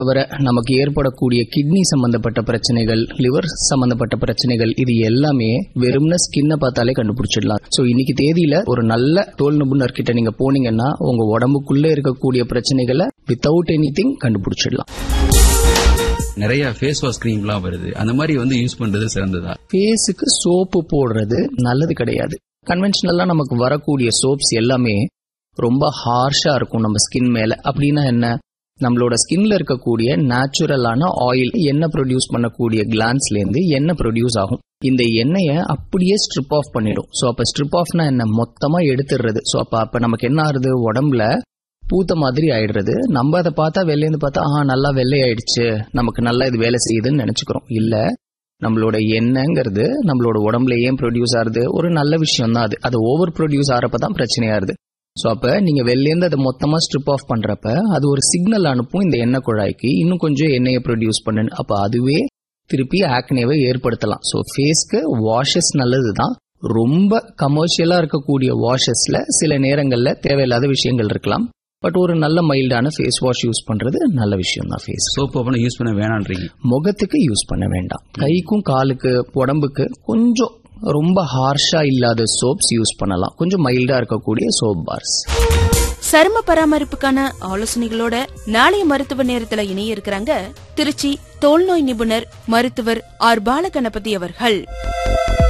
வர நமக்கு ஏற்படக்கூடிய கிட்னி சம்பந்தப்பட்ட பிரச்சனைகள் லிவர் சம்பந்தப்பட்ட பிரச்சனைகள் இது எல்லாமே வெறும்ன ஸ்கின்னை பார்த்தாலே கண்டுபிடிச்சிடலாம் ஸோ இன்னைக்கு தேதியில ஒரு நல்ல தோல் நிபுணர் கிட்ட நீங்க போனீங்கன்னா உங்க உடம்புக்குள்ள இருக்கக்கூடிய பிரச்சனைகளை வித்தவுட் எனி திங் கண்டுபிடிச்சிடலாம் நிறைய ஃபேஸ் வாஷ் கிரீம்லாம் வருது அந்த மாதிரி வந்து யூஸ் பண்றது சிறந்ததா ஃபேஸுக்கு சோப்பு போடுறது நல்லது கிடையாது கன்வென்ஷனலா நமக்கு வரக்கூடிய சோப்ஸ் எல்லாமே ரொம்ப ஹார்ஷா இருக்கும் நம்ம ஸ்கின் மேல அப்படின்னா என்ன நம்மளோட ஸ்கின்ல இருக்கக்கூடிய நேச்சுரலான ஆயில் எண்ணெய் ப்ரொடியூஸ் பண்ணக்கூடிய கிளான்ஸ்ல இருந்து எண்ணெய் ப்ரொடியூஸ் ஆகும் இந்த எண்ணெயை அப்படியே ஸ்ட்ரிப் ஆஃப் பண்ணிடும் ஸோ அப்ப ஸ்ட்ரிப் ஆஃப்னா என்ன மொத்தமா எடுத்துடுறது ஸோ அப்ப அப்ப நமக்கு என்ன ஆகுது உடம்புல பூத்த மாதிரி ஆயிடுறது நம்ம அதை பார்த்தா வெளிலேருந்து பார்த்தா ஆஹா நல்லா வெள்ளை ஆயிடுச்சு நமக்கு நல்லா இது வேலை செய்யுதுன்னு நினைச்சுக்கிறோம் இல்ல நம்மளோட எண்ணெய்ங்கிறது நம்மளோட உடம்புல ஏன் ப்ரொடியூஸ் ஆகுது ஒரு நல்ல விஷயம் தான் அது அது ஓவர் ப்ரொடியூஸ் ஆறப்ப தான் பிரச்சனையாருது ஸோ அப்ப நீங்க வெளிலேருந்து அதை மொத்தமா ஸ்ட்ரிப் ஆஃப் பண்றப்ப அது ஒரு சிக்னல் அனுப்பும் இந்த எண்ணெய் குழாய்க்கு இன்னும் கொஞ்சம் எண்ணெயை ப்ரொடியூஸ் பண்ணுன்னு அப்ப அதுவே திருப்பி ஆக்னேவை ஏற்படுத்தலாம் ஸோ ஃபேஸ்க்கு வாஷஸ் நல்லது தான் ரொம்ப கமர்ஷியலா இருக்கக்கூடிய வாஷஸ்ல சில நேரங்கள்ல தேவையில்லாத விஷயங்கள் இருக்கலாம் பட் ஒரு நல்ல மைல்டான ஃபேஸ் வாஷ் யூஸ் பண்றது நல்ல விஷயம் தான் ஃபேஸ் சோப் அப்பனா யூஸ் பண்ண வேணான்றீங்க முகத்துக்கு யூஸ் பண்ண வேண்டாம் கைக்கும் காலுக்கு உடம்புக்கு கொஞ்சம் ரொம்ப ஹார்ஷா இல்லாத சோப்ஸ் யூஸ் பண்ணலாம் கொஞ்சம் மைல்டா இருக்கக்கூடிய சோப் பார்ஸ் சரும பராமரிப்புக்கான ஆலோசனைகளோட நாளைய மருத்துவ நேரத்துல இணைய இருக்கிறாங்க திருச்சி தோல்நோய் நிபுணர் மருத்துவர் ஆர் பாலகணபதி அவர்கள்